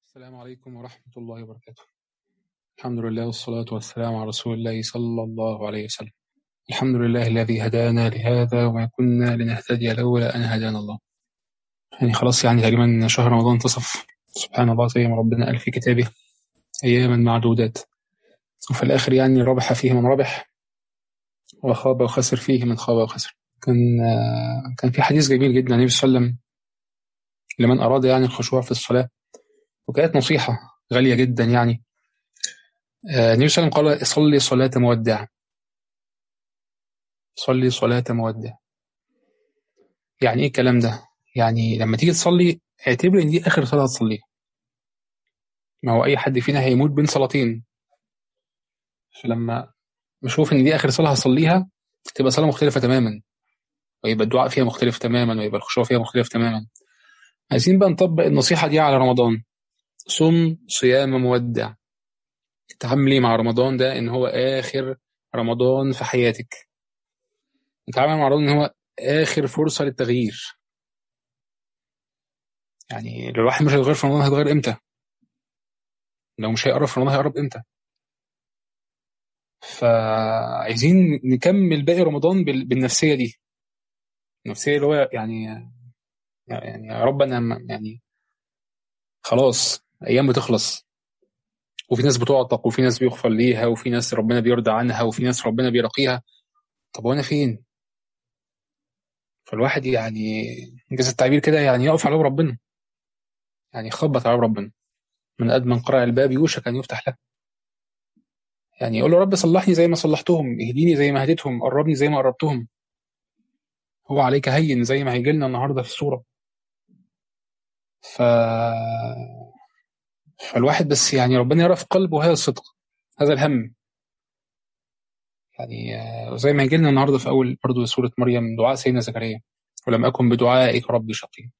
السلام عليكم ورحمة الله وبركاته الحمد لله والصلاة والسلام على رسول الله صلى الله عليه وسلم الحمد لله الذي هدانا لهذا وما كنا لنهتدي لولا أن هدانا الله يعني خلاص يعني تقريبا شهر رمضان انتصف سبحان الله زي ما ربنا قال في كتابه أياما معدودات وفي الآخر يعني ربح فيه من ربح وخاب وخسر فيه من خاب وخسر كان كان في حديث جميل جدا عن النبي صلى الله عليه وسلم لمن أراد يعني الخشوع في الصلاة وكانت نصيحة غالية جدا يعني آه، النبي صلى الله عليه وسلم قال صلي صلاة مودع صلي صلاة مودع يعني ايه الكلام ده؟ يعني لما تيجي تصلي اعتبر ان دي اخر صلاة تصليها ما هو اي حد فينا هيموت بين صلاتين فلما نشوف ان دي اخر صلاة هصليها تبقى صلاة مختلفة تماما ويبقى الدعاء فيها مختلف تماما ويبقى الخشوع فيها مختلف تماما عايزين بقى نطبق النصيحة دي على رمضان صم صيام مودع تعاملي مع رمضان ده ان هو اخر رمضان في حياتك تعامل مع رمضان ان هو اخر فرصة للتغيير يعني لو الواحد مش هيتغير في رمضان هيتغير امتى لو مش هيقرب في رمضان هيقرب امتى فعايزين نكمل باقي رمضان بال- بالنفسية دي النفسية اللي هو يعني يعني يا رب انا يعني خلاص ايام بتخلص وفي ناس بتعتق وفي ناس بيغفر ليها وفي ناس ربنا بيرضى عنها وفي ناس ربنا بيرقيها طب وانا فين فالواحد يعني انجاز التعبير كده يعني يقف على باب ربنا يعني يخبط على باب ربنا من قد من قرع الباب يوشك ان يفتح له يعني يقول له رب صلحني زي ما صلحتهم اهديني زي ما هديتهم قربني زي ما قربتهم هو عليك هين زي ما هيجي لنا النهارده في السوره ف فالواحد بس يعني ربنا يرى في قلبه هذا الصدق هذا الهم يعني آه، زي ما هيجي لنا النهارده في اول برضه سوره مريم دعاء سيدنا زكريا ولم اكن بدعائك ربي شقيا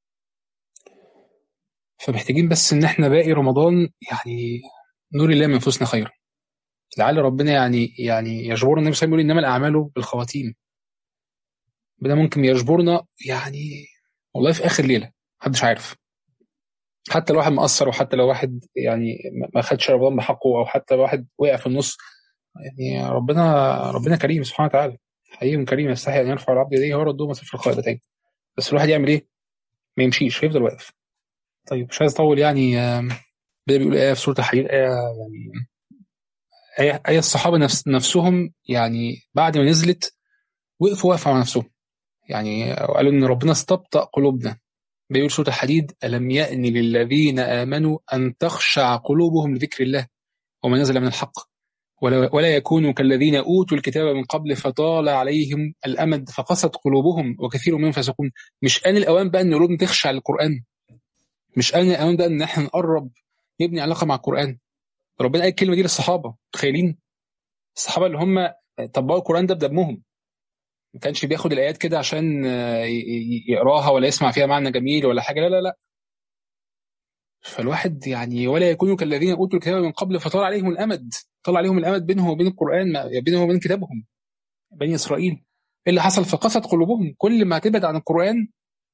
فمحتاجين بس ان احنا باقي رمضان يعني نور الله من انفسنا خيرا لعل ربنا يعني يعني يجبرنا النبي صلى الله عليه وسلم يقول انما الاعمال بالخواتيم ربنا ممكن يجبرنا يعني والله في اخر ليله محدش عارف حتى لو واحد مقصر وحتى لو واحد يعني ما ما خدش رمضان بحقه او حتى لو واحد وقع في النص يعني ربنا ربنا كريم سبحانه وتعالى حي كريم يستحي ان يرفع العبد يديه ويرده في الخائبتين بس الواحد يعمل ايه؟ ما يمشيش هيفضل واقف طيب مش عايز اطول يعني آم، بدأ بيقول ايه في سوره الحديد ايه يعني ايه آية الصحابه نفس نفسهم يعني بعد ما نزلت وقفوا وقفوا على نفسهم يعني قالوا ان ربنا استبطأ قلوبنا بيقول سوره الحديد الم يأن للذين امنوا ان تخشع قلوبهم لذكر الله وما نزل من الحق ولا, ولا يكونوا كالذين اوتوا الكتاب من قبل فطال عليهم الامد فقست قلوبهم وكثير منهم فاسقون مش ان الاوان بقى ان قلوبنا تخشع للقران مش ان الاوان بقى ان احنا نقرب نبني علاقه مع القران ربنا قال الكلمه دي للصحابه متخيلين الصحابه اللي هم طبقوا القران ده بدمهم ما كانش بياخد الايات كده عشان آه، ي- ي- يقراها ولا يسمع فيها معنى جميل ولا حاجه لا لا لا فالواحد يعني ولا يكونوا كالذين اوتوا الكتاب من قبل فطال عليهم الامد طال عليهم الامد بينهم وبين القران ما- بينهم وبين كتابهم بني اسرائيل ايه اللي حصل فقست قلوبهم كل ما تبعد عن القران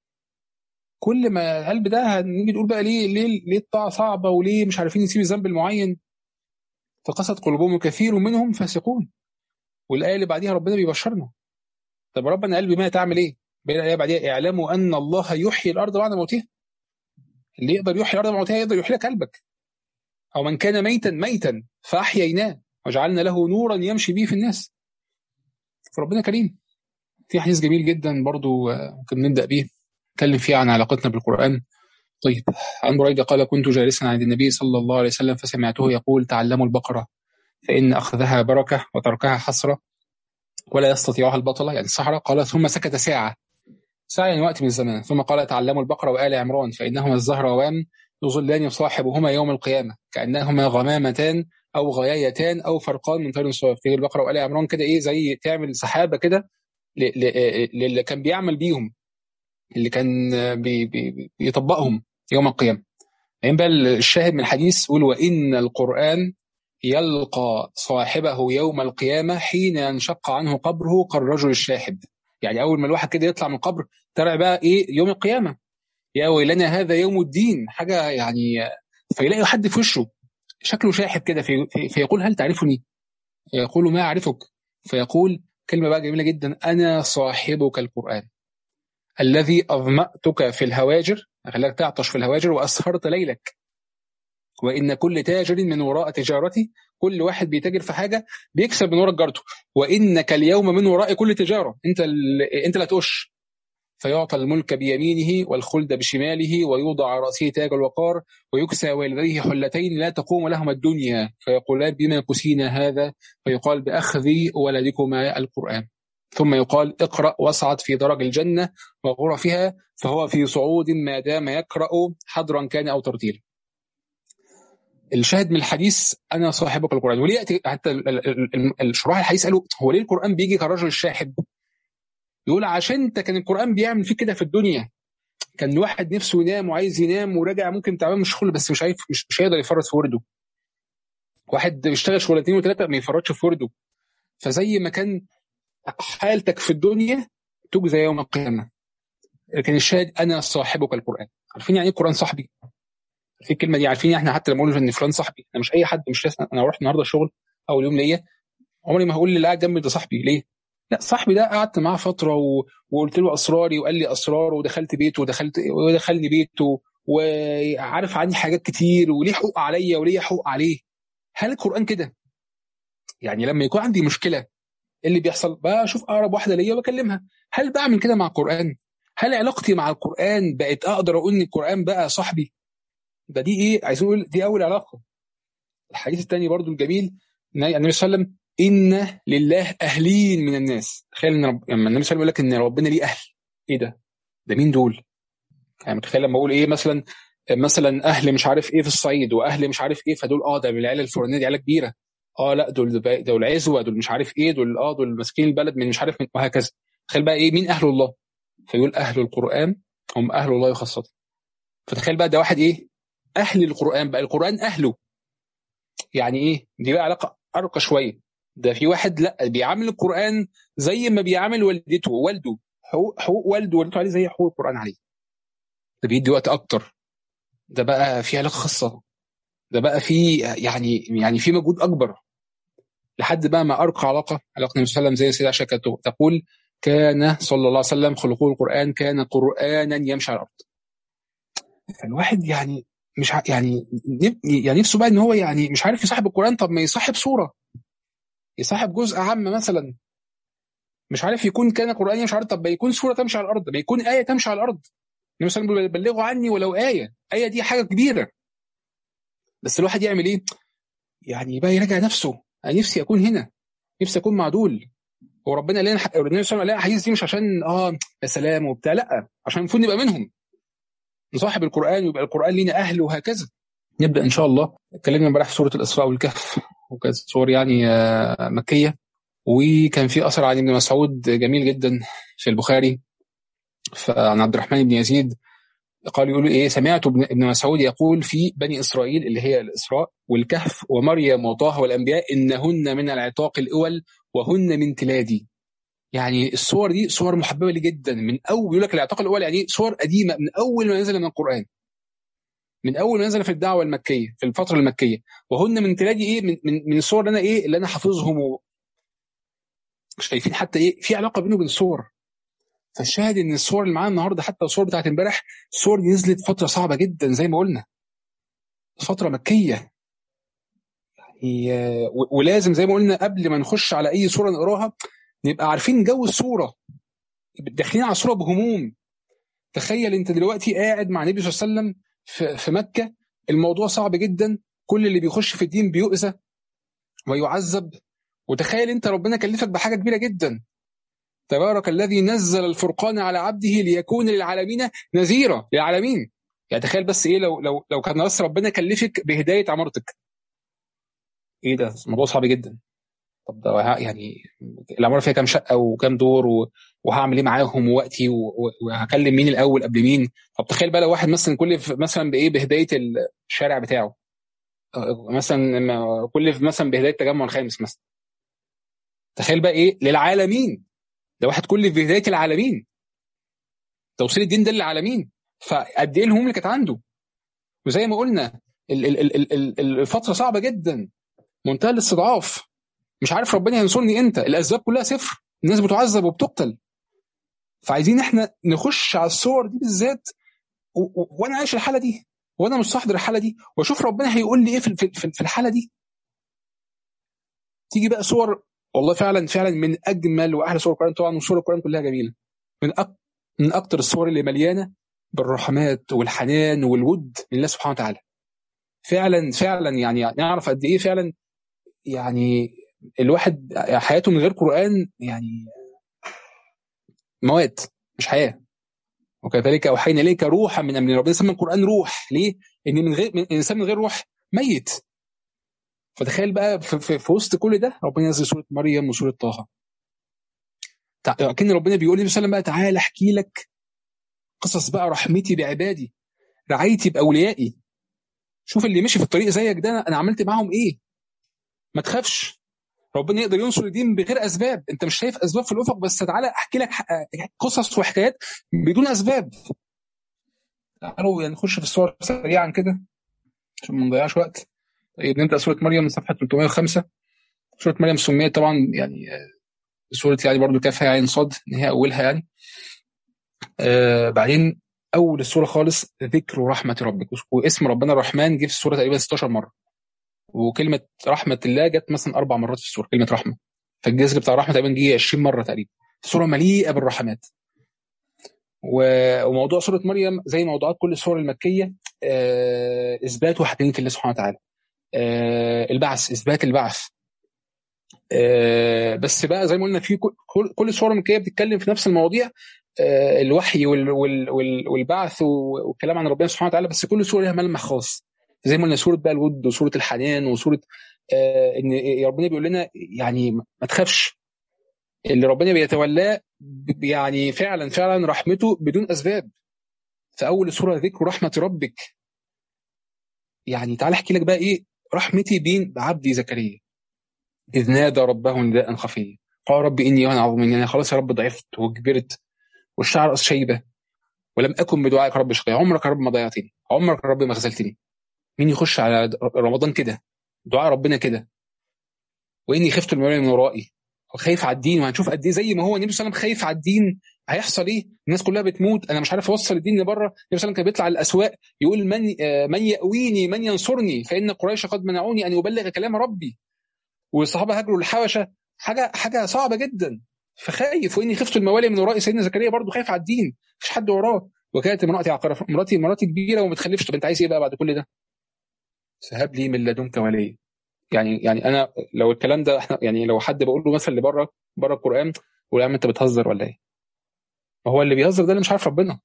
كل ما القلب ده هنيجي نقول بقى ليه ليه ليه الطاعه صعبه وليه مش عارفين يسيبوا الذنب المعين فقست قلوبهم وكثير منهم فاسقون والايه اللي بعديها ربنا بيبشرنا طب ربنا قال بما تعمل ايه؟ بين الايه بعديها اعلموا ان الله يحيي الارض بعد موتها اللي يقدر يحيي الارض بعد موتها يقدر يحيي لك قلبك او من كان ميتا ميتا فاحييناه وجعلنا له نورا يمشي به في الناس فربنا كريم في حديث جميل جدا برضو آه، ممكن نبدا بيه نتكلم فيه عن علاقتنا بالقران طيب عن بريده قال كنت جالسا عند النبي صلى الله عليه وسلم فسمعته يقول تعلموا البقره فان اخذها بركه وتركها حسره ولا يستطيعها البطله يعني الصحراء قال ثم سكت ساعه ساعة يعني وقت من الزمان ثم قال تعلموا البقرة وآل عمران فإنهما الزهروان يظلان صاحبهما يوم القيامة كأنهما غمامتان أو غيايتان أو فرقان من طير صواف تيجي البقرة وآل عمران كده إيه زي تعمل سحابة كده ل- ل- للي كان بيعمل بيهم اللي كان بي بي بيطبقهم يوم القيامة يعني بقى الشاهد من الحديث يقول وإن القرآن يلقى صاحبه يوم القيامة حين ينشق عنه قبره كالرجل الشاحب يعني أول ما الواحد كده يطلع من القبر ترى بقى إيه يوم القيامة يا ويلنا هذا يوم الدين حاجة يعني فيلاقي حد في وشه شكله شاحب كده في في فيقول هل تعرفني؟ يقول ما اعرفك فيقول كلمه بقى جميله جدا انا صاحبك القران الذي اظمأتك في الهواجر خلاك تعطش في الهواجر واسهرت ليلك وان كل تاجر من وراء تجارته كل واحد بيتاجر في حاجه بيكسب من وراء تجارته وانك اليوم من وراء كل تجاره انت انت لا تقش فيعطى الملك بيمينه والخلد بشماله ويوضع على راسه تاج الوقار ويكسى والديه حلتين لا تقوم لهما الدنيا فيقولان بما كسينا هذا فيقال باخذ ولدكما القران ثم يقال اقرا واصعد في درج الجنه وغرفها فهو في صعود ما دام يقرا حضرا كان او ترتيلا الشاهد من الحديث انا صاحبك القران وليه ياتي حتى الشراح الحديث قالوا هو ليه القران بيجي كرجل الشاحب؟ يقول عشان انت كان القران بيعمل فيك كده في الدنيا كان واحد نفسه ينام وعايز ينام وراجع ممكن تعبان من الشغل بس مش عارف مش, مش هيقدر يفرط في ورده واحد بيشتغل شغلتين وثلاثه ما يفرطش في ورده فزي ما كان حالتك في الدنيا تجزى يوم القيامه لكن الشاهد انا صاحبك القران عارفين يعني ايه القران صاحبي في الكلمه دي عارفين احنا حتى لما نقول ان فلان صاحبي انا مش اي حد مش لسه انا رحت النهارده الشغل اول يوم ليا عمري ما هقول اللي قاعد جنبي ده صاحبي ليه؟ لا صاحبي ده قعدت معاه فتره و... وقلت له اسراري وقال لي اسراره ودخلت بيته ودخلت ودخلني بيته وعارف عني حاجات كتير وليه حقوق عليا وليه حقوق عليه هل القران كده؟ يعني لما يكون عندي مشكله ايه اللي بيحصل؟ بشوف اقرب واحده ليا وبكلمها هل بعمل كده مع القران؟ هل علاقتي مع القران بقت اقدر اقول ان القران بقى صاحبي؟ ده دي ايه عايزين نقول دي اول علاقه الحديث الثاني برضو الجميل ان النبي صلى الله عليه وسلم ان لله اهلين من الناس تخيل ان رب... لما النبي صلى الله عليه وسلم يقول لك ان ربنا ليه اهل ايه ده ده مين دول يعني متخيل لما اقول ايه مثلا مثلا اهل مش عارف ايه في الصعيد واهل مش عارف ايه فدول اه ده من العيله الفلانيه دي عيله كبيره اه لا دول دول عزوه دول مش عارف ايه دول اه دول ماسكين البلد من مش عارف من وهكذا تخيل بقى ايه مين اهل الله فيقول اهل القران هم اهل الله خاصه فتخيل بقى ده واحد ايه اهل القران بقى القران اهله يعني ايه دي بقى علاقه ارقى شويه ده في واحد لا بيعامل القران زي ما بيعامل والدته ووالده حقوق حقوق والده ووالدته عليه زي حقوق القران عليه ده بيدي وقت اكتر ده بقى في علاقه خاصه ده بقى في يعني يعني في مجهود اكبر لحد بقى ما ارقى علاقه علاقه النبي صلى الله عليه وسلم زي السيده عائشه كانت تقول كان صلى الله عليه وسلم خلقه القران كان قرانا يمشي على الارض فالواحد يعني مش ع... يعني يعني نفسه بقى ان هو يعني مش عارف يصاحب القران طب ما يصاحب سوره يصاحب جزء عام مثلا مش عارف يكون كان قران مش عارف طب ما يكون سوره تمشي على الارض ما يكون ايه تمشي على الارض النبي صلى الله عليه وسلم بلغوا عني ولو ايه ايه دي حاجه كبيره بس الواحد يعمل ايه يعني بقى يراجع نفسه انا نفسي اكون هنا نفسي اكون مع دول هو ربنا لنا النبي صلى الله عليه وسلم الاحاديث دي مش عشان اه يا سلام وبتاع لا عشان المفروض نبقى منهم نصاحب القرآن ويبقى القرآن لينا أهل وهكذا نبدأ إن شاء الله اتكلمنا امبارح في سورة الإسراء والكهف وكانت سور يعني مكية وكان في أثر عن ابن مسعود جميل جدا في البخاري عن عبد الرحمن بن يزيد قال يقول ايه سمعت ابن مسعود يقول في بني اسرائيل اللي هي الاسراء والكهف ومريم وطه والانبياء انهن من العتاق الاول وهن من تلادي يعني الصور دي صور محببه لي جدا من اول بيقول لك الاعتقاد الاول يعني صور قديمه من اول ما نزل من القران من اول ما نزل في الدعوه المكيه في الفتره المكيه وهن من تلاقي ايه من من, من الصور اللي انا ايه اللي انا حافظهم و... شايفين حتى ايه في علاقه بينه وبين الصور فالشاهد ان الصور اللي معانا النهارده حتى الصور بتاعت امبارح الصور دي نزلت فتره صعبه جدا زي ما قلنا فتره مكيه يعني ولازم زي ما قلنا قبل ما نخش على اي صوره نقراها نبقى عارفين جو الصوره داخلين على الصوره بهموم تخيل انت دلوقتي قاعد مع النبي صلى الله عليه وسلم في, في مكه الموضوع صعب جدا كل اللي بيخش في الدين بيؤذى ويعذب وتخيل انت ربنا كلفك بحاجه كبيره جدا تبارك الذي نزل الفرقان على عبده ليكون للعالمين نذيرا للعالمين يعني تخيل بس ايه لو لو لو كان بس ربنا كلفك بهدايه عمارتك ايه ده الموضوع صعب جدا طب ده يعني العماره فيها كام شقه وكام دور وهعمل ايه معاهم ووقتي وهكلم مين الاول قبل مين طب تخيل بقى لو واحد مثلا كل مثلا بايه بهدايه الشارع بتاعه مثلا كل مثلا بهدايه التجمع الخامس مثلا تخيل بقى ايه للعالمين ده واحد كل في هدايه العالمين توصيل الدين ده للعالمين فقد ايه الهموم اللي كانت عنده وزي ما قلنا الفتره صعبه جدا منتهى الاستضعاف مش عارف ربنا ينصرني امتى الاسباب كلها صفر الناس بتعذب وبتقتل فعايزين احنا نخش على الصور دي بالذات وانا عايش الحاله دي وانا مستحضر الحاله دي واشوف ربنا هيقول لي ايه في في الحاله دي تيجي بقى صور والله فعلا فعلا من اجمل واحلى صور القران طبعا وصور القران كلها جميله من أك... من اكتر الصور اللي مليانه بالرحمات والحنان والود لله سبحانه وتعالى فعلا فعلا يعني نعرف قد ايه فعلا يعني الواحد حياته من غير قران يعني موات مش حياه وكذلك اوحينا اليك روحا من امرنا ربنا سمى القران روح ليه؟ ان من غير من الانسان من غير روح ميت فتخيل بقى في, في, في وسط كل ده ربنا ينزل سوره مريم وسوره طه كان ربنا بيقول لي وسلم بقى تعالى احكي لك قصص بقى رحمتي بعبادي رعايتي باوليائي شوف اللي مشي في الطريق زيك ده انا عملت معاهم ايه ما تخافش ربنا يقدر ينصر الدين بغير اسباب انت مش شايف اسباب في الافق بس تعالى احكي لك قصص وحكايات بدون اسباب تعالوا يعني نخش في الصور سريعا كده عشان ما نضيعش وقت طيب نبدا سوره مريم من صفحه 305 سوره مريم سميت طبعا يعني سوره يعني برضو كافها عين صاد ان هي اولها يعني آه بعدين اول السوره خالص ذكر رحمه ربك واسم ربنا الرحمن جه في السوره تقريبا 16 مره وكلمه رحمه الله جت مثلا اربع مرات في السوره كلمه رحمه فالجذر بتاع الرحمه تقريبا جه 20 مره تقريبا السوره مليئه بالرحمات وموضوع سوره مريم زي موضوعات كل السور المكيه آه اثبات وحدانيه الله سبحانه وتعالى آه البعث اثبات البعث آه بس بقى زي ما قلنا في كل السور المكيه بتتكلم في نفس المواضيع آه الوحي وال وال وال والبعث والكلام عن ربنا سبحانه وتعالى بس كل سوره لها ملمح خاص زي ما قلنا سوره بقى الود وسوره الحنان وسوره آه ان ربنا بيقول لنا يعني ما تخافش اللي ربنا بيتولاه يعني فعلا فعلا رحمته بدون اسباب في اول سوره ذكر رحمه ربك يعني تعال احكي لك بقى ايه رحمتي بين عبدي زكريا اذ نادى ربه نداء خفيا قال رب اني وانا عظيم انا خلاص يا رب ضعفت وكبرت والشعر رأس شيبه ولم اكن بدعائك رب شقيا عمرك يا رب ما ضيعتني عمرك يا رب ما خذلتني مين يخش على رمضان كده دعاء ربنا كده واني خفت المولى من ورائي وخايف على الدين وهنشوف قد ايه زي ما هو النبي صلى الله عليه وسلم خايف على الدين هيحصل ايه؟ الناس كلها بتموت انا مش عارف اوصل الدين لبره النبي صلى الله عليه وسلم كان بيطلع الاسواق يقول من من ياويني من ينصرني فان قريش قد منعوني ان ابلغ كلام ربي والصحابه هاجروا الحبشه حاجه حاجه صعبه جدا فخايف واني خفت الموالي من وراء سيدنا زكريا برضه خايف على الدين مفيش حد وراه وكانت امراتي عقرة مراتي مراتي كبيره وما بتخلفش طب انت عايز ايه بقى بعد كل ده؟ فهب لي من لدنك وليا يعني يعني انا لو الكلام ده احنا يعني لو حد بقول له مثلا اللي بره بره القران يقول يا عم انت بتهزر ولا ايه؟ ما هو اللي بيهزر ده اللي مش عارف ربنا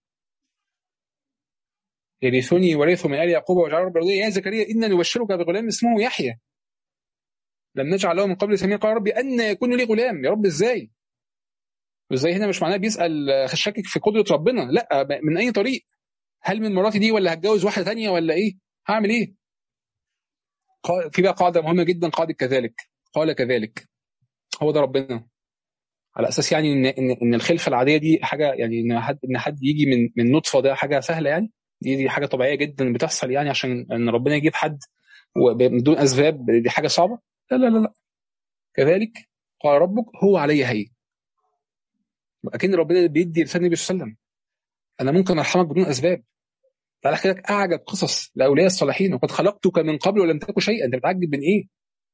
يرثني ورثه من ال يعقوب واجعل رب يا زكريا انا نبشرك بغلام اسمه يحيى لم نجعل له من قبل سميع قال ربي ان يكون لي غلام يا رب ازاي؟ وازاي هنا مش معناه بيسال شاكك في قدره ربنا لا من اي طريق هل من مراتي دي ولا هتجوز واحده ثانيه ولا ايه؟ هعمل ايه؟ في بقى قاعده مهمه جدا قاعده كذلك قال كذلك هو ده ربنا على اساس يعني ان ان, إن الخلفه العاديه دي حاجه يعني ان حد ان حد يجي من من نطفه ده حاجه سهله يعني دي دي حاجه طبيعيه جدا بتحصل يعني عشان ان ربنا يجيب حد بدون اسباب دي حاجه صعبه لا لا لا لا كذلك قال ربك هو علي هي اكن ربنا بيدي رساله النبي صلى الله عليه وسلم انا ممكن ارحمك بدون اسباب تعالى احكي لك اعجب قصص لاولياء الصالحين وقد خلقتك من قبل ولم تكن شيئا انت بتعجب من ايه؟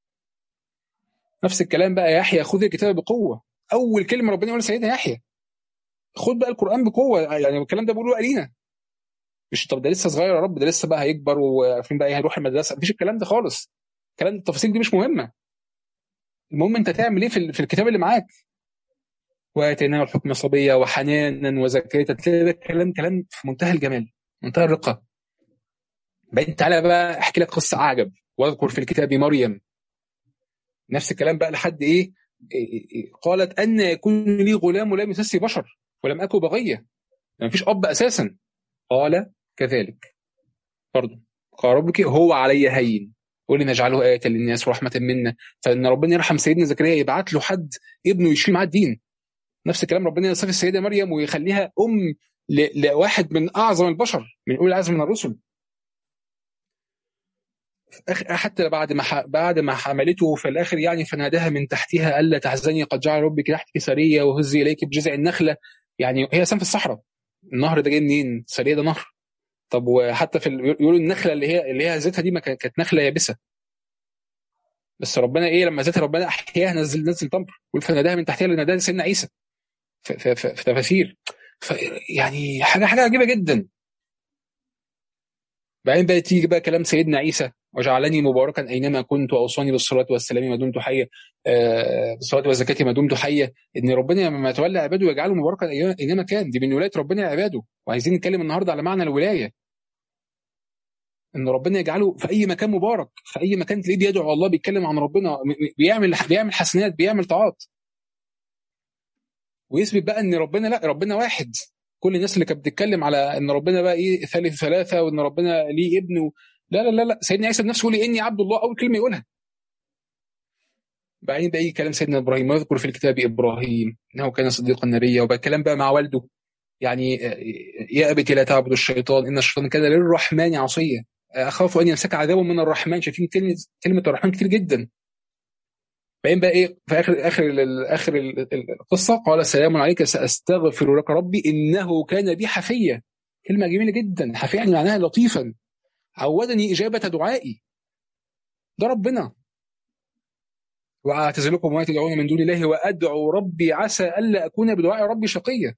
نفس الكلام بقى يحيى خذ الكتاب بقوه اول كلمه ربنا يقول سيدنا يحيى خد بقى القران بقوه يعني الكلام ده بيقولوا قالينا مش طب ده لسه صغير يا رب ده لسه بقى هيكبر وفين بقى هيروح المدرسه مفيش الكلام ده خالص الكلام التفاصيل دي مش مهمه المهم انت تعمل ايه في, في الكتاب اللي معاك واتيناه الحكم صبيه وحنانا وزكاه تلاقي ده كلام كلام في منتهى الجمال منتهى الرقه بعدين تعالى بقى احكي لك قصه اعجب واذكر في الكتاب مريم نفس الكلام بقى لحد ايه قالت ان يكون لي غلام ولم يمسسني بشر ولم اكن بغيه ما فيش اب اساسا قال كذلك برضه قال ربك هو علي هين قولي نجعله آية للناس ورحمة منا فإن ربنا يرحم سيدنا زكريا يبعت له حد ابنه يشيل معاه الدين نفس الكلام ربنا يصف السيدة مريم ويخليها أم لواحد من أعظم البشر من أولي العزم من الرسل حتى بعد ما بعد ما حملته في الاخر يعني فناداها من تحتها الا تحزني قد جعل ربك تحتك سريه وهزي اليك بجذع النخله يعني هي اساسا في الصحراء النهر ده جاي منين؟ سريه ده نهر طب وحتى في يقولوا النخله اللي هي اللي هي هزتها دي ما كانت نخله يابسه بس ربنا ايه لما زادها ربنا احياها نزل نزل تمر فناداها من تحتها لناداها سيدنا عيسى في, في, في, في تفاسير يعني حاجه حاجه عجيبه جدا بعدين بقى تيجي بقى كلام سيدنا عيسى وجعلني مباركا اينما كنت واوصاني بالصلاه والسلام ما دمت حيا آه بالصلاه والزكاه ما دمت حيا ان ربنا لما يتولى عباده يجعله مباركا اينما كان دي من ولايه ربنا لعباده وعايزين نتكلم النهارده على معنى الولايه ان ربنا يجعله في اي مكان مبارك في اي مكان تلاقيه بيدعو الله بيتكلم عن ربنا بيعمل بيعمل حسنات بيعمل طاعات ويثبت بقى ان ربنا لا ربنا واحد كل الناس اللي كانت بتتكلم على ان ربنا بقى ايه ثالث ثلاثه وان ربنا ليه ابن و... لا لا لا لا سيدنا عيسى بنفسه يقول اني عبد الله اول كلمه يقولها بعدين بقى يجي كلام سيدنا ابراهيم ويذكر في الكتاب ابراهيم انه كان صديقا نبيا وبقى الكلام بقى مع والده يعني يا ابت لا تعبد الشيطان ان الشيطان كان للرحمن عصيا اخاف ان يمسك عذاب من الرحمن شايفين كلمه كلمه الرحمن كتير جدا بعدين بقى ايه في اخر اخر اخر القصه قال سلام عليك ساستغفر لك ربي انه كان بي حفيا كلمه جميله جدا حفيا يعني معناها لطيفا عودني اجابه دعائي ده ربنا واعتزلكم وما تدعون من دون الله وادعو ربي عسى الا اكون بدعاء ربي شقيا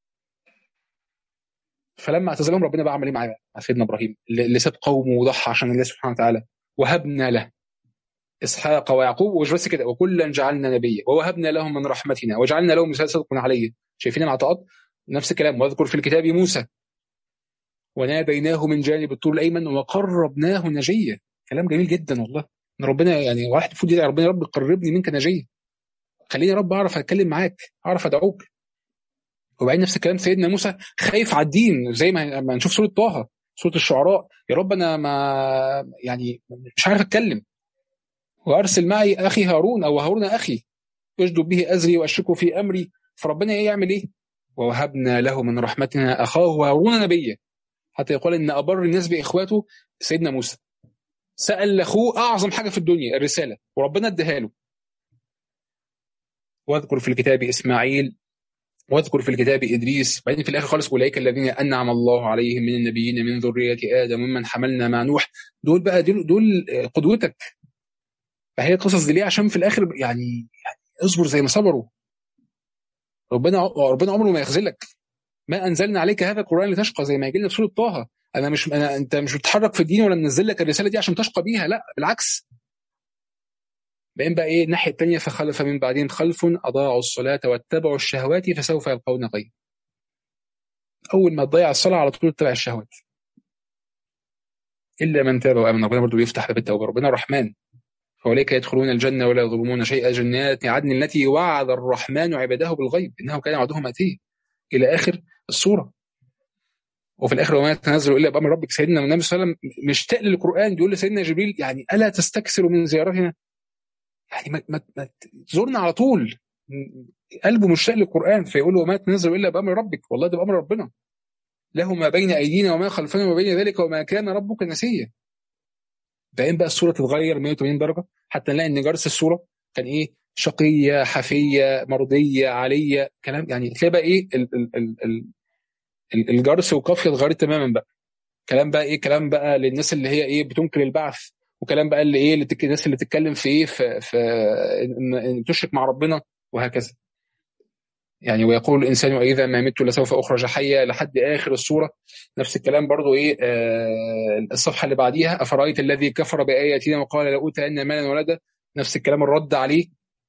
فلما اعتزلهم ربنا بقى عمل ايه مع سيدنا ابراهيم اللي ساب قومه وضحى عشان الله سبحانه وتعالى وهبنا له اسحاق ويعقوب ومش بس كده وكلا جعلنا نبيا ووهبنا لهم من رحمتنا وجعلنا لهم مثال صدق عليه شايفين العطاءات نفس الكلام واذكر في الكتاب موسى وناديناه من جانب الطور الايمن وقربناه نجيا كلام جميل جدا والله ان ربنا يعني واحد المفروض يدعي ربنا يا رب قربني منك نجيا خليني يا رب اعرف اتكلم معاك اعرف ادعوك وبعدين نفس الكلام سيدنا موسى خايف على الدين زي ما نشوف سوره طه سوره الشعراء يا رب انا ما يعني مش عارف اتكلم وارسل معي اخي هارون او هارون اخي اشدد به ازري واشركه في امري فربنا ايه يعمل ايه؟ ووهبنا له من رحمتنا اخاه هارون نبيا حتى يقول ان ابر الناس باخواته سيدنا موسى سال لاخوه اعظم حاجه في الدنيا الرساله وربنا اداها له واذكر في الكتاب اسماعيل واذكر في الكتاب ادريس بعدين في الاخر خالص اولئك الذين انعم الله عليهم من النبيين من ذريه ادم ومن حملنا مع نوح دول بقى دول, دول قدوتك فهي القصص دي ليه عشان في الاخر يعني, يعني اصبر زي ما صبروا ربنا ربنا عمره ما يخذلك ما انزلنا عليك هذا القران لتشقى زي ما يجي لنا في سوره طه انا مش أنا انت مش بتتحرك في الدين ولا منزل لك الرساله دي عشان تشقى بيها لا بالعكس بعدين بقى ايه الناحيه الثانيه فخلف من بعدهم خلف اضاعوا الصلاه واتبعوا الشهوات فسوف يلقون غيا اول ما تضيع الصلاه على طول تتبع الشهوات الا من تاب وامن ربنا برضه بيفتح باب التوبه ربنا رحمن فاولئك يدخلون الجنه ولا يظلمون شيئا جنات عدن التي وعد الرحمن عباده بالغيب انه كان وعده ماتيه الى اخر السوره وفي الاخر وما يتنزل الا بامر ربك سيدنا النبي صلى الله عليه وسلم مشتاق للقران بيقول لسيدنا جبريل يعني الا تستكثر من زيارتنا يعني ما, ما, ما تزورنا على طول قلبه مشتاق للقران فيقول له وما تنزل الا بامر ربك والله ده بامر ربنا له ما بين ايدينا وما خلفنا وما بين ذلك وما كان ربك نسيا بعدين بقى الصوره تتغير 180 درجه حتى نلاقي ان جرس الصوره كان ايه شقيه حفيه مرضيه عاليه كلام يعني تلاقي بقى ايه ال ال ال ال الجرس وقافيه اتغيرت تماما بقى كلام بقى ايه كلام بقى للناس اللي هي ايه بتنكر البعث وكلام بقى اللي ايه اللي تك... الناس اللي تتكلم في ايه في, في ان تشرك مع ربنا وهكذا يعني ويقول الانسان واذا ما مت لسوف اخرج حيا لحد اخر السوره نفس الكلام برضو ايه آه الصفحه اللي بعديها افرايت الذي كفر باياتنا وقال لاوتين مالا ولدا نفس الكلام الرد عليه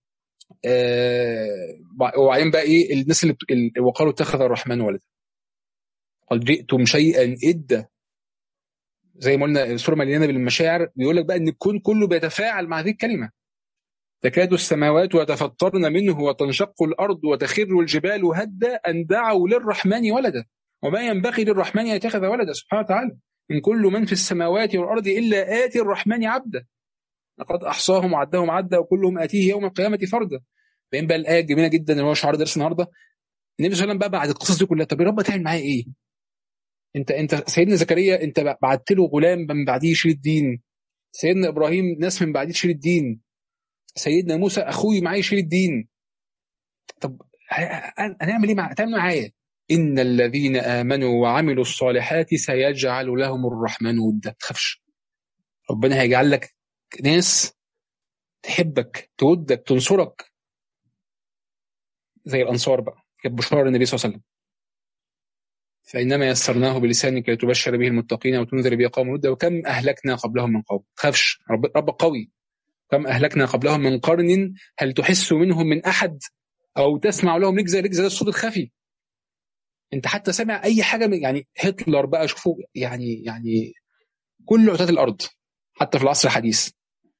آه وبعدين بقى ايه الناس اللي بت... وقالوا اتخذ الرحمن ولدا قد جئتم شيئا إدا زي ما قلنا السوره مليانه بالمشاعر بيقول لك بقى ان الكون كله بيتفاعل مع هذه الكلمه تكاد السماوات يتفطرن منه وتنشق الارض وتخر الجبال هدا ان دعوا للرحمن ولدا وما ينبغي للرحمن ان يتخذ ولدا سبحانه وتعالى ان كل من في السماوات والارض الا اتي الرحمن عبدا لقد احصاهم وعدهم عدا وكلهم اتيه يوم القيامه فردا بين بقى الايه الجميله جدا اللي هو شعار درس النهارده النبي صلى الله عليه وسلم بقى بعد القصص دي كلها طب يا رب تعمل معايا ايه؟ انت انت سيدنا زكريا انت بعت له غلام من بعديه يشيل الدين سيدنا ابراهيم ناس من بعديه تشيل الدين سيدنا موسى اخوي معايا يشيل الدين طب هنعمل ايه مع هتعمل معايا ان الذين امنوا وعملوا الصالحات سيجعل لهم الرحمن ودا ما تخافش ربنا هيجعل لك ناس تحبك تودك تنصرك زي الانصار بقى كانت بشرى النبي صلى الله عليه وسلم فانما يسرناه بلسانك لتبشر به المتقين وتنذر به قوم ودا وكم اهلكنا قبلهم من قوم تخافش رب رب قوي كم اهلكنا قبلهم من قرن هل تحس منهم من احد او تسمع لهم ركزه ركزه ده الصوت الخفي انت حتى سامع اي حاجه من يعني هتلر بقى شوفوا يعني يعني كل عتاة الارض حتى في العصر الحديث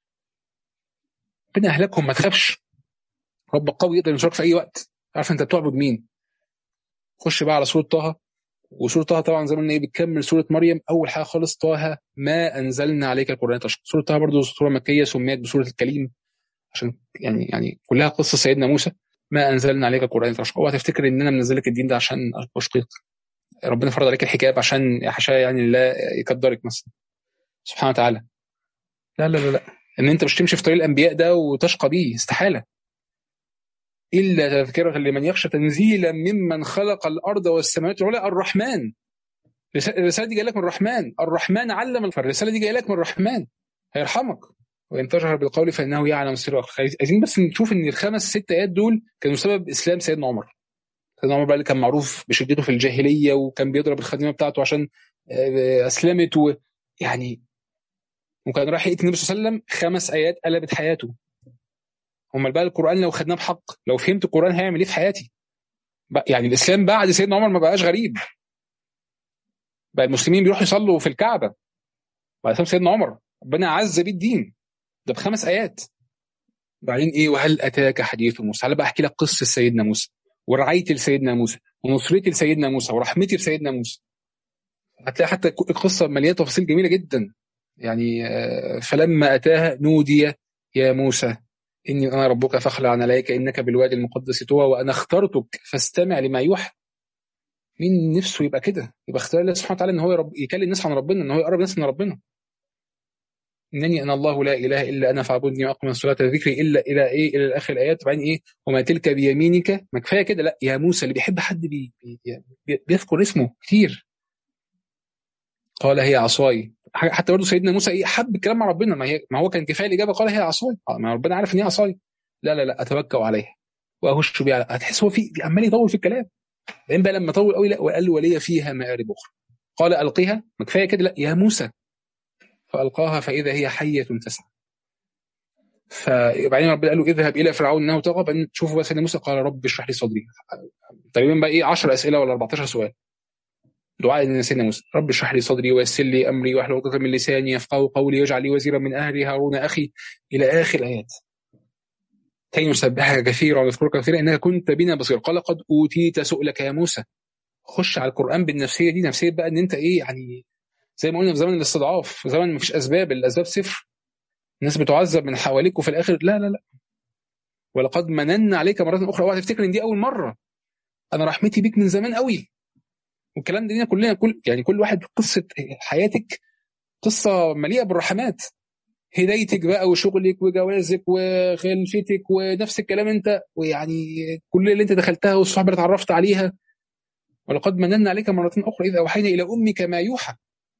ربنا اهلكهم ما تخافش رب قوي يقدر ينصرك في اي وقت عارف انت بتعبد مين خش بقى على سوره طه وسوره طه طبعا زي ما قلنا ايه بتكمل سوره مريم اول حاجه خالص طه ما انزلنا عليك القران تشقى سوره طه برضه سوره مكيه سميت بسوره الكليم عشان يعني يعني كلها قصه سيدنا موسى ما انزلنا عليك القران تشقى اوعى تفتكر ان انا منزل لك الدين ده عشان اشقيك ربنا فرض عليك الحجاب عشان حاشا يعني لا يقدرك مثلا سبحانه وتعالى لا لا لا لا ان انت مش تمشي في طريق الانبياء ده وتشقى بيه استحاله الا تذكره لمن يخشى تنزيلا ممن خلق الارض والسماوات والعلى الرحمن الرساله دي جايه لك من الرحمن الرحمن علم فالرساله دي جايه لك من الرحمن هيرحمك وان تجهر بالقول فانه يعلم السر عايزين بس نشوف ان الخمس ست ايات دول كانوا سبب اسلام سيدنا عمر سيدنا عمر بقى اللي كان معروف بشدته في الجاهليه وكان بيضرب الخديمه بتاعته عشان اسلمت ويعني وكان رايح يقتل النبي صلى الله عليه وسلم خمس ايات قلبت حياته امال بقى القران لو خدناه بحق لو فهمت القران هيعمل ايه في حياتي يعني الاسلام بعد سيدنا عمر ما بقاش غريب بقى المسلمين بيروحوا يصلوا في الكعبه بعد اسلام سيدنا عمر ربنا عز بيه الدين ده بخمس ايات بعدين ايه وهل اتاك حديث موسى تعالى بقى احكي لك قصه سيدنا موسى ورعايتي لسيدنا موسى ونصرتي لسيدنا موسى ورحمتي لسيدنا موسى هتلاقي حتى القصه مليانه تفاصيل جميله جدا يعني فلما اتاها نودي يا موسى إني أنا ربك فاخلع عليك إنك بالوادي المقدس طوى وأنا اخترتك فاستمع لما يوحى مين نفسه يبقى كده يبقى اختار الله سبحانه وتعالى ان هو يرب... يكلم الناس عن ربنا ان هو يقرب الناس من ربنا انني انا الله لا اله الا انا فاعبدني واقم الصلاه ذكري الا الى ايه الى اخر الايات وبعدين ايه وما تلك بيمينك ما كفايه كده لا يا موسى اللي بيحب حد بي... بي... بيذكر اسمه كتير قال هي عصاي حتى برضه سيدنا موسى ايه حب الكلام مع ربنا ما, هي ما هو كان كفايه الاجابه قال هي عصاي ما ربنا عارف ان هي عصاي لا لا لا اتوكل عليها واهش بيها هتحس هو في عمال يطول في الكلام بعدين بقى لما طول قوي لا وقال ولي فيها مآرب اخرى قال القيها ما كفايه كده لا يا موسى فالقاها فاذا هي حيه تسعى فبعدين ربنا قال له اذهب الى فرعون انه طغى بعدين تشوفوا بقى سيدنا موسى قال رب اشرح لي صدري تقريبا بقى ايه 10 اسئله ولا 14 سؤال دعاء سيدنا موسى رب اشرح لي صدري ويسر لي امري واحلل عقدة من لساني يفقهوا قولي واجعل لي وزيرا من اهلي هارون اخي الى اخر الايات كي نسبحك كثيرا ونذكرك كثيرا انك كنت بنا بصير قال قد اوتيت سؤلك يا موسى خش على القران بالنفسيه دي نفسيه بقى ان انت ايه يعني زي ما قلنا في زمن الاستضعاف زمن ما فيش اسباب الاسباب صفر الناس بتعذب من حواليك وفي الاخر لا لا لا ولقد مننا عليك مره اخرى اوعى تفتكر ان دي اول مره انا رحمتي بيك من زمان قوي والكلام ده كلنا كل يعني كل واحد قصه حياتك قصه مليئه بالرحمات هدايتك بقى وشغلك وجوازك وخلفتك ونفس الكلام انت ويعني كل اللي انت دخلتها والصحبه اللي اتعرفت عليها ولقد مننا عليك مرة أخرى إذا أوحينا إلى أمك ما يوحى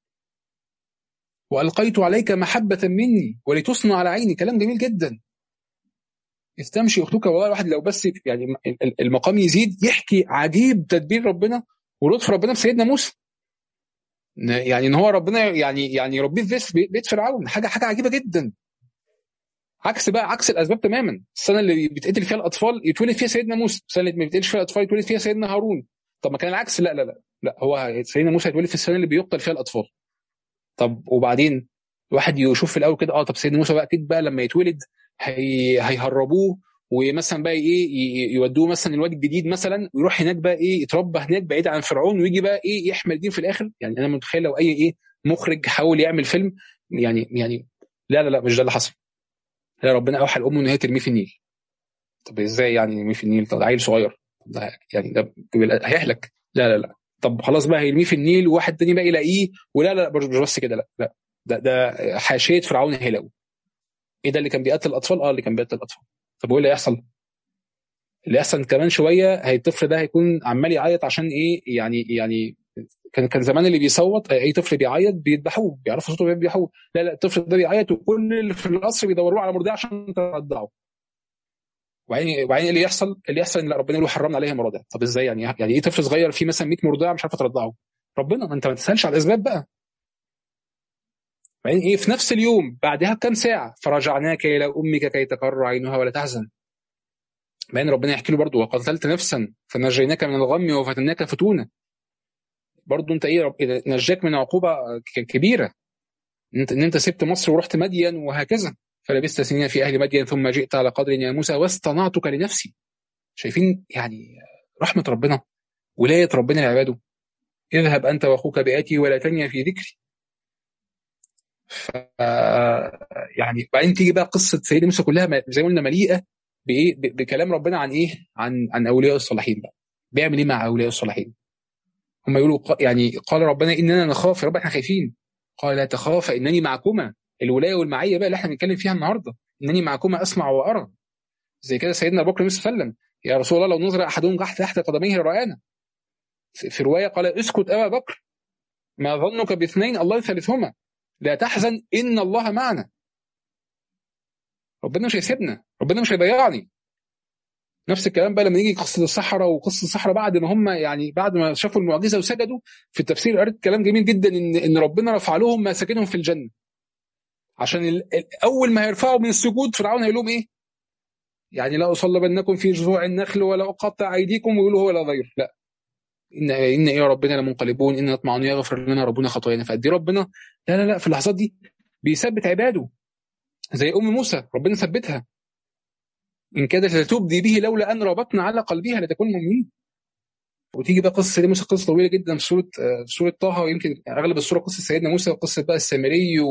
وألقيت عليك محبة مني ولتصنع على عيني كلام جميل جدا إذ تمشي أختك والله الواحد لو بس يعني المقام يزيد يحكي عجيب تدبير ربنا ولطف ربنا بسيدنا موسى يعني ان هو ربنا يعني يعني يربيه في بيت فرعون حاجه حاجه عجيبه جدا عكس بقى عكس الاسباب تماما السنه اللي بيتقتل فيها الاطفال يتولد فيها سيدنا موسى السنه اللي ما بيتقتلش فيها الاطفال يتولد فيها سيدنا هارون طب ما كان العكس لا لا لا لا هو سيدنا موسى هيتولد في السنه اللي بيقتل فيها الاطفال طب وبعدين الواحد يشوف في الاول كده اه طب سيدنا موسى بقى اكيد بقى لما يتولد هي هيهربوه ومثلا بقى ايه يودوه مثلا الوادي الجديد مثلا ويروح هناك بقى ايه يتربى هناك بعيد عن فرعون ويجي بقى ايه يحمل الدين في الاخر يعني انا متخيل لو اي ايه مخرج حاول يعمل فيلم يعني يعني لا لا لا مش ده اللي حصل لا ربنا اوحى لامه ان هي ترميه في النيل طب ازاي يعني يرميه في النيل طب عيل صغير ده يعني ده هيهلك لا لا لا طب خلاص بقى هيرميه في النيل وواحد تاني بقى يلاقيه ولا لا مش بس كده لا لا ده ده حاشيه فرعون هيلاقوا ايه ده اللي كان بيقتل الاطفال اه اللي كان بيقتل الاطفال طب وايه اللي هيحصل اللي يحصل كمان شويه هي الطفل ده هيكون عمال يعيط عشان ايه يعني يعني كان كان زمان اللي بيصوت اي طفل بيعيط بيذبحوه بيعرفوا صوته بيذبحوه لا لا الطفل ده بيعيط وكل اللي في القصر بيدوروه على مرضعه عشان ترضعه وبعدين وبعدين اللي يحصل اللي يحصل ان لا ربنا يقول حرمنا عليها مرضع طب ازاي يعني يعني ايه طفل صغير فيه مثلا 100 مرضعه مش عارفه ترضعه ربنا ما انت ما تسالش على الاسباب بقى بعدين ايه في نفس اليوم بعدها بكام ساعه فرجعناك الى امك كي تقر عينها ولا تحزن بعدين ربنا يحكي له برضه وقتلت نفسا فنجيناك من الغم وفتناك فتونه برضه انت ايه نجاك من عقوبه كبيره انت ان انت سبت مصر ورحت مدين وهكذا فلبست سنين في اهل مدين ثم جئت على قدر يا موسى واصطنعتك لنفسي شايفين يعني رحمه ربنا ولايه ربنا لعباده اذهب انت واخوك بآتي ولا تنيا في ذكري ف يعني بعدين تيجي بقى قصه سيدنا موسى كلها زي ما قلنا مليئه بايه بكلام ربنا عن ايه عن عن اولياء الصالحين بقى بيعمل ايه مع اولياء الصالحين هم يقولوا يعني قال ربنا اننا نخاف يا رب احنا خايفين قال لا تخاف انني معكما الولايه والمعيه بقى اللي احنا بنتكلم فيها النهارده انني معكما اسمع وارى زي كده سيدنا ابو بكر صلى الله عليه وسلم يا رسول الله لو نظر احدهم تحت تحت قدميه رانا في روايه قال اسكت ابا بكر ما ظنك باثنين الله ثالثهما لا تحزن ان الله معنا ربنا مش هيسيبنا ربنا مش هيضيعني نفس الكلام بقى لما يجي قصه الصحراء وقصه الصحراء بعد ما هم يعني بعد ما شافوا المعجزه وسجدوا في التفسير قريت كلام جميل جدا ان ان ربنا رفع لهم مساكنهم في الجنه عشان اول ما هيرفعوا من السجود فرعون هيقول لهم ايه؟ يعني لا اصلبنكم في جذوع النخل ولا اقطع ايديكم ويقولوا هو لا ضير لا ان ان ايه ربنا لمنقلبون ان نطمع ان يغفر لنا ربنا خطايانا فقد ربنا لا لا لا في اللحظات دي بيثبت عباده زي ام موسى ربنا ثبتها ان كادت لتبدي به لولا ان ربطنا على قلبها لتكون مؤمنين وتيجي بقى قصه سيدنا موسى قصه طويله جدا في سوره في سوره طه ويمكن اغلب السوره قصه سيدنا موسى وقصه بقى السامري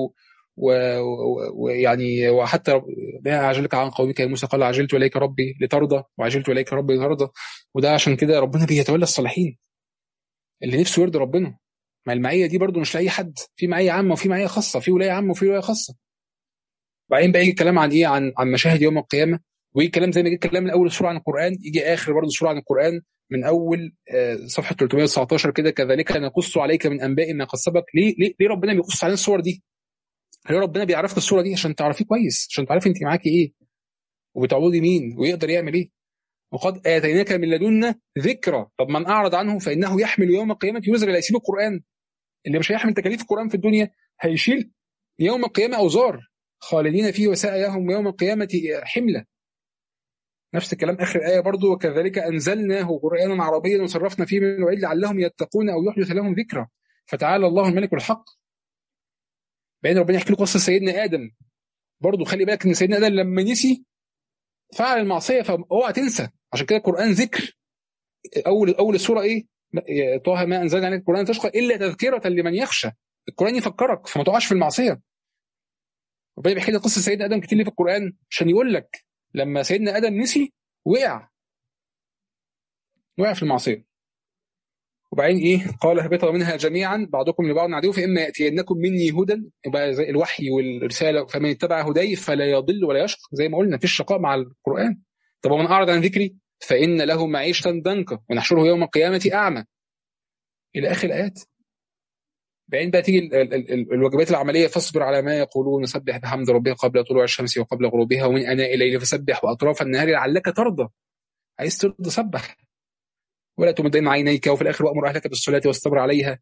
ويعني وحتى ما عجلك عن قومك يا موسى قال عجلت اليك ربي لترضى وعجلت اليك ربي لترضى وده عشان كده ربنا بيتولى الصالحين اللي نفسه يرضي ربنا ما المعيه دي برضو مش لاي حد في معيه عامه وفي معيه خاصه في ولايه عامه وفي ولايه خاصه وبعدين بقى يجي الكلام عن ايه عن عن مشاهد يوم القيامه ويجي كلام زي ما جه الكلام من اول سوره عن القران يجي اخر برضه سوره عن القران من اول صفحه 319 كده كذلك نقص عليك من انباء ما قد سبق ليه ليه, ليه ربنا بيقص علينا الصور دي؟ ليه ربنا بيعرفك الصوره دي عشان تعرفيه كويس عشان تعرفي انت معاكي ايه وبتعبدي مين ويقدر يعمل ايه وقد اتيناك من لدنا ذكرى طب من اعرض عنه فانه يحمل يوم القيامه وزر لا يسيب القران اللي مش هيحمل تكاليف القران في الدنيا هيشيل يوم القيامه اوزار خالدين فيه وساء لهم يوم القيامه حمله نفس الكلام اخر ايه برضو وكذلك انزلناه قرانا عربيا وصرفنا فيه من الوعيد لعلهم يتقون او يحدث لهم ذكرى فتعالى الله الملك الحق بعدين ربنا يحكي له قصه سيدنا ادم برضو خلي بالك ان سيدنا ادم لما نسي فعل المعصيه فاوعى تنسى عشان كده القران ذكر اول اول السوره ايه طه ما انزلنا عليك القران تشقى الا تذكره لمن يخشى القران يفكرك فما تقعش في المعصيه ربنا بيحكي لي قصه سيدنا ادم كتير في القران عشان يقول لك لما سيدنا ادم نسي وقع وقع في المعصيه وبعدين ايه قال اهبطوا منها جميعا بعضكم لبعض عدو فاما ياتينكم مني هدى يبقى زي الوحي والرساله فمن اتبع هداي فلا يضل ولا يشقى زي ما قلنا في الشقاء مع القران طب ومن اعرض عن ذكري فان له معيشه ضنكا ونحشره يوم القيامه اعمى الى اخر الايات بعدين بقى تيجي ال ال ال الواجبات العمليه فاصبر على ما يقولون وسبح بحمد ربك قبل طلوع الشمس وقبل غروبها ومن اناء الليل فسبح واطراف النهار لعلك ترضى عايز ترضى سبح ولا تمدن عينيك وفي الاخر وامر اهلك بالصلاه والصبر عليها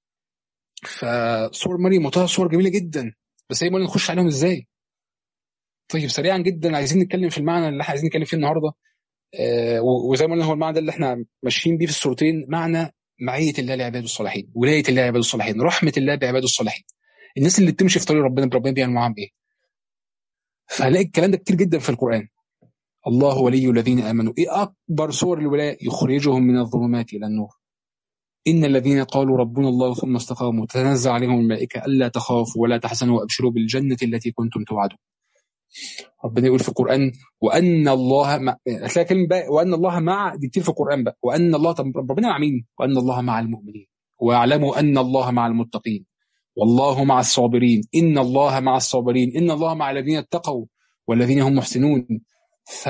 فصور مريم وطه صور جميله جدا بس هي نخش عليهم ازاي طيب سريعا جدا عايزين نتكلم في المعنى اللي احنا عايزين نتكلم فيه النهارده آه وزي ما قلنا هو المعنى ده اللي احنا ماشيين بيه في الصورتين معنى معيه الله لعباده الصالحين ولايه الله لعباده الصالحين رحمه الله بعباده الصالحين الناس اللي بتمشي في طريق ربنا بربنا بيعمل معاهم ايه فهنلاقي الكلام ده كتير جدا في القران الله ولي الذين امنوا ايه اكبر صور الولايه يخرجهم من الظلمات الى النور ان الذين قالوا ربنا الله ثم استقاموا تتنزل عليهم الملائكه الا تخافوا ولا تحزنوا وابشروا بالجنه التي كنتم توعدون ربنا يقول في القران وان الله مع هتلاقي كلمه بقى وان الله مع دي كتير في القران بقى وان الله طب ربنا مع مين؟ وان الله مع المؤمنين واعلموا ان الله مع المتقين والله مع الصابرين ان الله مع الصابرين ان الله مع الذين اتقوا والذين هم محسنون ف...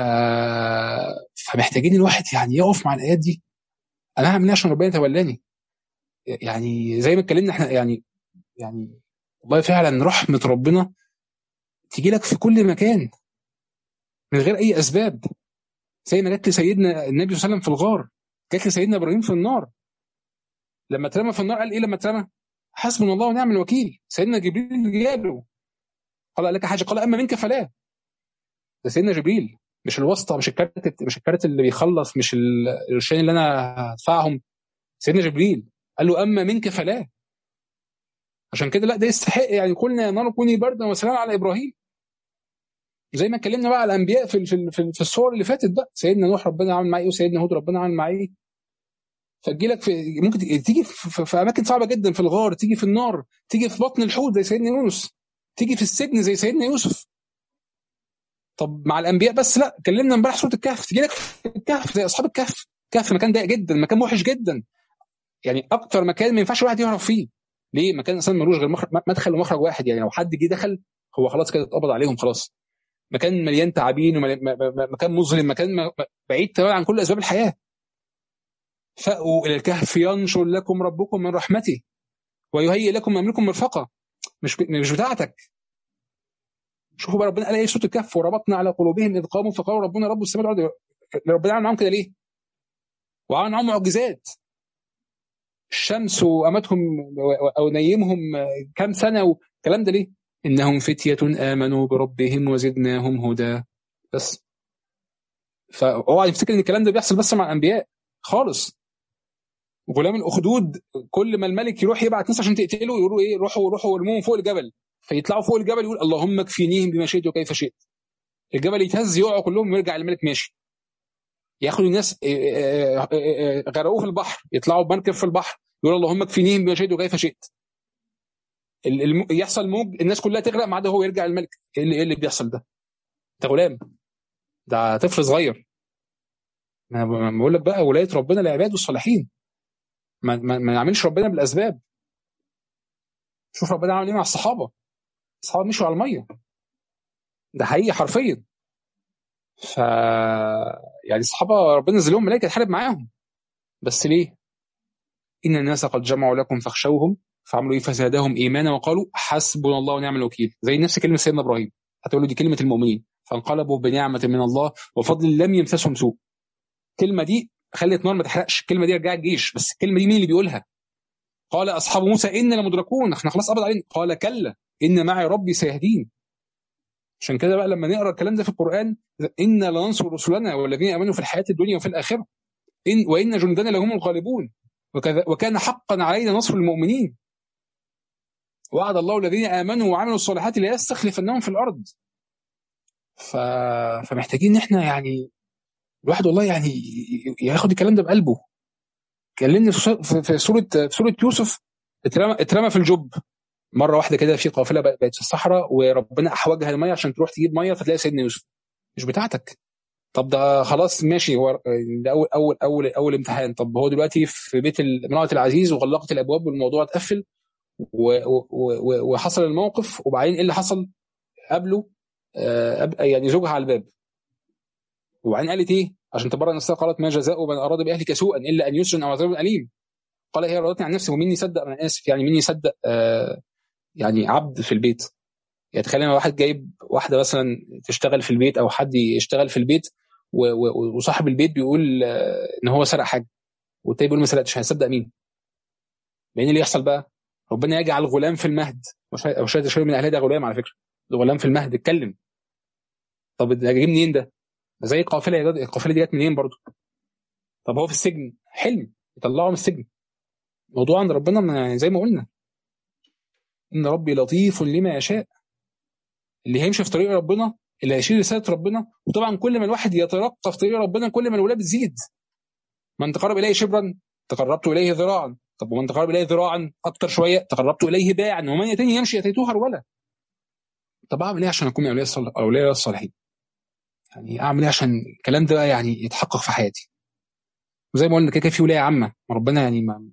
فمحتاجين الواحد يعني يقف مع الايات دي انا هعمل ايه عشان ربنا يتولاني يعني زي ما اتكلمنا احنا يعني يعني والله فعلا رحمه ربنا تيجي لك في كل مكان من غير اي اسباب زي ما جت لسيدنا النبي صلى الله عليه وسلم في الغار جت لسيدنا ابراهيم في النار لما اترمى في النار قال ايه لما اترمى حسبنا الله ونعم الوكيل سيدنا جبريل جاله قال لك حاجه قال اما منك فلا ده سيدنا جبريل مش الواسطه مش الكارت مش الكارت اللي بيخلص مش القرشين اللي انا هدفعهم سيدنا جبريل قال له اما منك فلا عشان كده لا ده يستحق يعني قلنا يا نار كوني بردا وسلام على ابراهيم زي ما اتكلمنا بقى على الانبياء في في في, في الصور اللي فاتت بقى سيدنا نوح ربنا عمل معاه ايه وسيدنا هود ربنا عمل معاه ايه فتجي لك في ممكن تيجي في, في اماكن صعبه جدا في الغار تيجي في النار تيجي في بطن الحوت زي سيدنا يونس تيجي في السجن زي سيدنا يوسف طب مع الانبياء بس لا اتكلمنا امبارح سوره الكهف تيجي لك في الكهف زي اصحاب الكهف كهف مكان ضيق جدا مكان وحش جدا يعني اكتر مكان ما ينفعش واحد يهرب فيه ليه مكان اصلا ملوش غير مدخل ومخرج واحد يعني لو حد جه دخل هو خلاص كده اتقبض عليهم خلاص مكان مليان تعابين ومكان مظلم مكان بعيد تماما عن كل اسباب الحياه فأووا الى الكهف ينشر لكم ربكم من رحمته ويهيئ لكم امركم مرفقه مش مش بتاعتك شوفوا بقى ربنا قال ايه سوره الكهف وربطنا على قلوبهم اذ قاموا فقالوا ربنا رب السماوات والارض ربنا عمل معاهم كده ليه؟ وعمل معاهم معجزات الشمس وامتهم او نيمهم كام سنه والكلام ده ليه؟ انهم فتيه امنوا بربهم وزدناهم هدى بس فاوعى يفتكر ان الكلام ده بيحصل بس مع الانبياء خالص غلام الاخدود كل ما الملك يروح يبعت ناس عشان تقتله يقولوا ايه روحوا روحوا ارموهم فوق الجبل فيطلعوا فوق الجبل يقول اللهم اكفينيهم بما شئت وكيف شئت الجبل يتهز يقعوا كلهم ويرجع الملك ماشي ياخدوا الناس غرقوه في البحر يطلعوا بمركب في البحر يقول اللهم اكفينيهم بما شئت وكيف شئت الم... يحصل موج الناس كلها تغرق ما عدا هو يرجع الملك ايه اللي, إيه اللي بيحصل ده؟ ده غلام ده طفل صغير ما بقول لك بقى ولايه ربنا لعباده الصالحين ما, ما, ما نعملش ربنا بالاسباب شوف ربنا عمل ايه مع الصحابه الصحابه مشوا على الميه ده حقيقي حرفيا ف يعني الصحابه ربنا نزل لهم ملائكه تحارب معاهم بس ليه؟ ان الناس قد جمعوا لكم فاخشوهم فعملوا ايه فزادهم ايمانا وقالوا حسبنا الله ونعم الوكيل زي نفس كلمه سيدنا ابراهيم هتقولوا دي كلمه المؤمنين فانقلبوا بنعمه من الله وفضل لم يمسسهم سوء الكلمه دي خلت نار ما تحرقش الكلمه دي رجعت جيش بس الكلمه دي مين اللي بيقولها قال اصحاب موسى ان لمدركون احنا خلاص قبض علينا قال كلا ان معي ربي سيهدين عشان كده بقى لما نقرا الكلام ده في القران انا لننصر رسلنا والذين امنوا في الحياه الدنيا وفي الاخره إن وان جندنا لهم الغالبون وكان حقا علينا نصر المؤمنين وعد الله الذين امنوا وعملوا الصالحات لا يستخلفنهم في الارض ف... فمحتاجين ان احنا يعني الواحد والله يعني ياخد الكلام ده بقلبه كلمني في سوره في سوره يوسف اترمى اترمى في الجب مره واحده كده في قافله بقت في الصحراء وربنا احوجها الميه عشان تروح تجيب ميه فتلاقي سيدنا يوسف مش بتاعتك طب ده خلاص ماشي هو ده اول اول اول اول امتحان طب هو دلوقتي في بيت امراه العزيز وغلقت الابواب والموضوع اتقفل وحصل الموقف وبعدين ايه اللي حصل قبله آه يعني زوجها على الباب وبعدين قالت ايه عشان تبرر نفسها قالت ما جزاء من اراد باهلك سوءا الا ان يسجن او عذاب اليم قال هي راودتني عن نفسي ومين يصدق انا اسف يعني مين يصدق آه يعني عبد في البيت يعني تخيل لما واحد جايب واحده مثلا تشتغل في البيت او حد يشتغل في البيت وصاحب البيت بيقول آه ان هو سرق حاجه والتاني بيقول ما سرقتش هيصدق مين؟ بعدين اللي يحصل بقى ربنا يجعل غلام في المهد وشاهد شويه من اهلها ده غلام على فكره غلام في المهد اتكلم طب ده جاي منين ده؟ زي القافله القافله دي جت منين برضه؟ طب هو في السجن حلم يطلعه من السجن الموضوع عند ربنا زي ما قلنا ان ربي لطيف لما يشاء اللي هيمشي في طريق ربنا اللي هيشيل رساله ربنا وطبعا كل ما الواحد يترقى في طريق ربنا كل ما الولايه بتزيد من تقرب اليه شبرا تقربت اليه ذراعا طب ومن تقرب اليه ذراعا اكتر شويه تقربت اليه باعا ومن يتني يمشي اتيته هرولا طب اعمل ايه عشان اكون من اولياء الصالح اولياء الصالحين يعني اعمل ايه عشان الكلام ده بقى يعني يتحقق في حياتي وزي ما قلنا كده في ولايه عامه ربنا يعني ما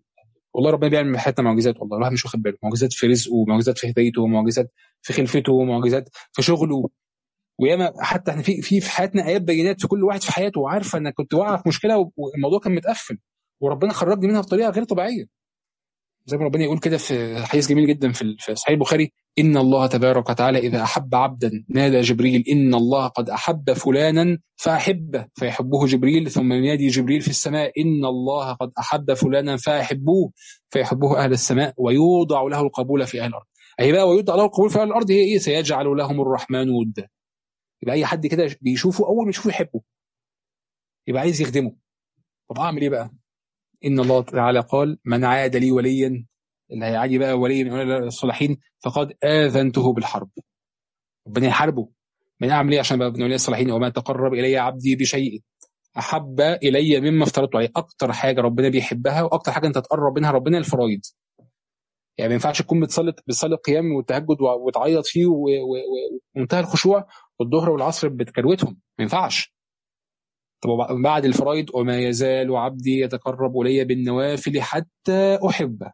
والله ربنا بيعمل من حياتنا معجزات والله الواحد مش واخد باله معجزات في رزقه ومعجزات في هدايته ومعجزات في خلفته ومعجزات في شغله وياما حتى احنا في في في حياتنا ايات بينات في كل واحد في حياته وعارفه انك كنت واقع في مشكله والموضوع كان متقفل وربنا خرجني منها بطريقه غير طبيعيه زي ما ربنا يقول كده في حديث جميل جدا في في صحيح البخاري ان الله تبارك وتعالى اذا احب عبدا نادى جبريل ان الله قد احب فلانا فاحبه فيحبه جبريل ثم ينادي جبريل في السماء ان الله قد احب فلانا فاحبوه فيحبه اهل السماء ويوضع له القبول في اهل الارض اي بقى ويوضع له القبول في اهل الارض هي ايه سيجعل لهم الرحمن ودا يبقى اي حد كده بيشوفه اول ما يشوفه يحبه يبقى عايز يخدمه طب اعمل ايه بقى ان الله تعالى قال من عاد لي وليا اللي هيعادي بقى ولي من اولياء الصالحين فقد اذنته بالحرب ربنا يحاربه من اعمل ايه عشان بقى من اولياء الصالحين وما تقرب الي عبدي بشيء احب الي مما افترضت عليه اكتر حاجه ربنا بيحبها واكتر حاجه انت تقرب منها ربنا الفرايض يعني ما ينفعش تكون بتصلي بتصلي القيام والتهجد وتعيط فيه ومنتهى الخشوع والظهر والعصر بتكروتهم ما ينفعش طب بعد الفرائض وما يزال عبدي يتقرب الي بالنوافل حتى احبه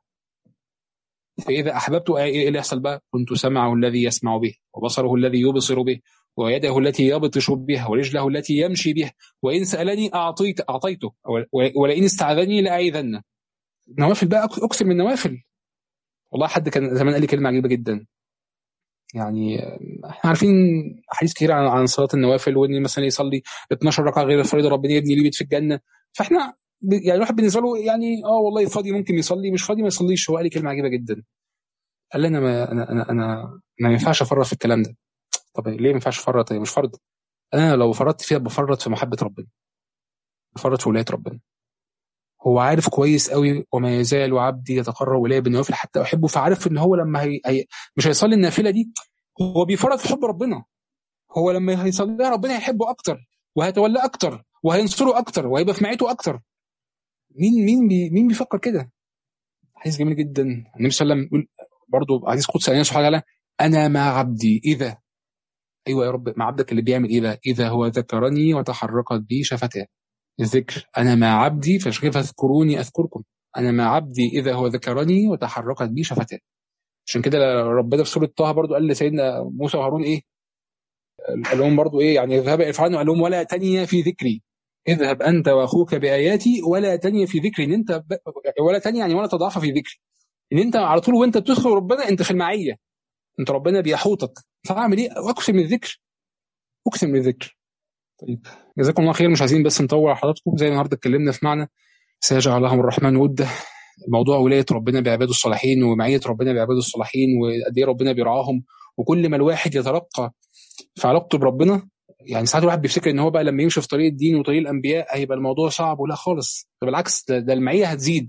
فاذا احببته ايه اللي يحصل بقى؟ كنت سمعه الذي يسمع به وبصره الذي يبصر به ويده التي يبطش بها ورجله التي يمشي بها وان سالني اعطيت اعطيته ولئن استعاذني لاعيذنه نوافل بقى اكثر من النوافل والله حد كان زمان قال لي كلمه عجيبه جدا يعني احنا عارفين احاديث كتير عن عن صلاه النوافل وان مثلا يصلي 12 ركعه غير الفريضه ربنا يبني لي بيت في الجنه فاحنا يعني الواحد بالنسبه له يعني اه والله فاضي ممكن يصلي مش فاضي ما يصليش هو قال لي كلمه عجيبه جدا قال لي انا ما انا انا انا ما ينفعش افرط في الكلام ده طب ليه ما ينفعش افرط هي مش فرض انا لو فرطت فيها بفرط في محبه ربنا بفرط في ولايه ربنا هو عارف كويس قوي وما يزال عبدي يتقرب الي بالنوافل حتى احبه فعارف ان هو لما هي... هي... مش هيصلي النافله دي هو بيفرط في حب ربنا هو لما هيصليها ربنا هيحبه اكتر وهيتولاه اكتر وهينصره اكتر وهيبقى في معيته اكتر مين مين بي مين بيفكر كده؟ حديث جميل جدا النبي صلى الله عليه وسلم يقول برضه حديث قدسي الله سبحانه وتعالى انا مع عبدي اذا ايوه يا رب مع عبدك اللي بيعمل ايه بقى؟ اذا هو ذكرني وتحركت بي شفتاه الذكر انا مع عبدي فاذكروني اذكركم انا مع عبدي اذا هو ذكرني وتحركت بي شفتاه عشان كده ربنا في سوره طه برضو قال لسيدنا موسى وهارون ايه؟ قال لهم برضو ايه يعني اذهب الى فرعون وقال لهم ولا تنيا في ذكري اذهب انت واخوك باياتي ولا تنيا في ذكري ان انت ب... ولا تنيا يعني ولا تضعف في ذكري ان انت على طول وانت بتذكر ربنا انت في المعيه انت ربنا بيحوطك فاعمل ايه؟ واكثر من الذكر اكثر من الذكر طيب جزاكم الله خير مش عايزين بس نطول على حضراتكم زي النهارده اتكلمنا في معنى سيجعل لهم الرحمن وده موضوع ولايه ربنا بعباده الصالحين ومعيه ربنا بعباده الصالحين وقد ايه ربنا بيرعاهم وكل ما الواحد يترقى في علاقته بربنا يعني ساعات الواحد بيفتكر ان هو بقى لما يمشي في طريق الدين وطريق الانبياء هيبقى الموضوع صعب ولا خالص ده بالعكس ده, ده المعيه هتزيد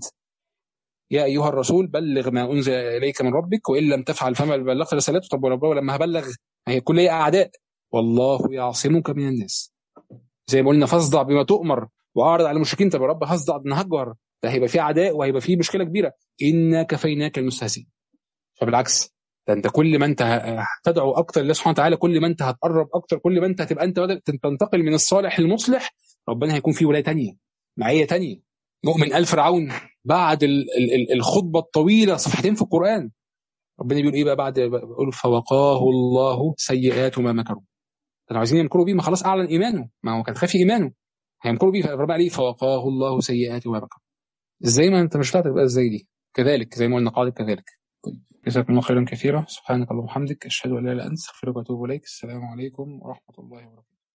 يا ايها الرسول بلغ ما انزل اليك من ربك وان لم تفعل فما بلغت رسالته طب ولما هبلغ هي كل هي اعداء والله يعصمك من الناس زي ما قلنا فاصدع بما تؤمر واعرض على المشركين طب يا رب هصدع ان هجهر ده هيبقى في عداء وهيبقى في مشكله كبيره انا كفيناك المستهزئين فبالعكس ده انت كل ما انت هتدعو اكتر لله سبحانه وتعالى كل ما انت هتقرب اكتر كل ما انت هتبقى انت بدل تنتقل من الصالح للمصلح ربنا هيكون في ولايه تانية معيه تانية مؤمن ال فرعون بعد ال ال الخطبه الطويله صفحتين في القران ربنا بيقول ايه بقى بعد بيقول فوقاه الله سيئات ما مكروا كانوا عايزين يمكروا بيه ما خلاص اعلن ايمانه ما هو كان خافي ايمانه هيمكروا بيه فربنا عليه فوقاه الله سيئات ما مكروا ازاي ما انت مش بتاعتك بقى ازاي دي كذلك زي ما قلنا قاعده كذلك طيب جزاكم الله خيرا كثيرا سبحانك اللهم وبحمدك اشهد ان لا اله الا انت استغفرك واتوب اليك السلام عليكم ورحمه الله وبركاته